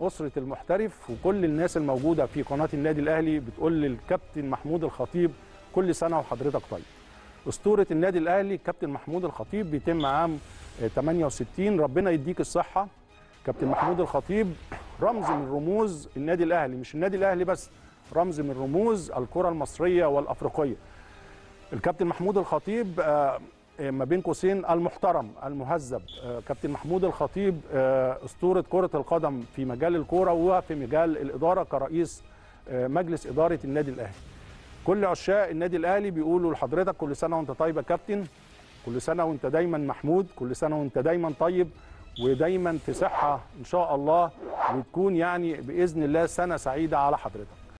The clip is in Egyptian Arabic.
اسره المحترف وكل الناس الموجوده في قناه النادي الاهلي بتقول للكابتن محمود الخطيب كل سنه وحضرتك طيب اسطوره النادي الاهلي كابتن محمود الخطيب بيتم عام آه، 68 ربنا يديك الصحه كابتن محمود الخطيب رمز من رموز النادي الاهلي مش النادي الاهلي بس رمز من رموز الكره المصريه والافريقيه الكابتن محمود الخطيب آه، آه، ما بين قوسين المحترم المهذب آه، كابتن محمود الخطيب آه، اسطوره كره القدم في مجال الكوره وفي مجال الاداره كرئيس آه، مجلس اداره النادي الاهلي كل عشاق النادي الاهلي بيقولوا لحضرتك كل سنه وانت طيب يا كابتن كل سنه وانت دايما محمود كل سنه وانت دايما طيب ودايما في صحه ان شاء الله وتكون يعني باذن الله سنه سعيده على حضرتك